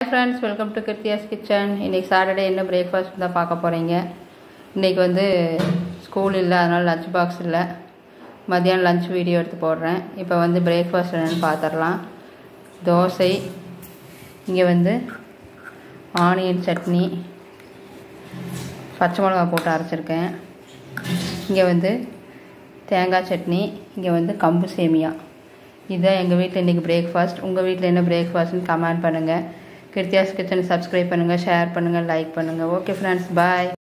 friends welcome to Krithya's kitchen இன்றைக்கி Saturday என்ன breakfast தான் பார்க்க போகிறீங்க இன்றைக்கி வந்து ஸ்கூல் இல்லை அதனால் லஞ்ச் பாக்ஸ் இல்லை மதியானம் லஞ்ச் வீடியோ எடுத்து போடுறேன் இப்போ வந்து பிரேக்ஃபாஸ்ட் என்னென்னு பார்த்துடலாம் தோசை இங்கே வந்து ஆனியன் சட்னி பச்சை மிளகா போட்டு அரைச்சிருக்கேன் இங்கே வந்து தேங்காய் சட்னி இங்கே வந்து கம்பு சேமியா இதுதான் எங்கள் வீட்டில் இன்றைக்கி பிரேக்ஃபாஸ்ட் உங்கள் வீட்டில் என்ன பிரேக்ஃபாஸ்ட்னு கமெண்ட் பண்ணுங்கள் கிருத்தியாஸ் கிச்சன் சப்ஸ்கிரைப் பண்ணுங்கள் ஷேர் பண்ணுங்கள் லைக் பண்ணுங்கள் ஓகே ஃப்ரெண்ட்ஸ் பாய்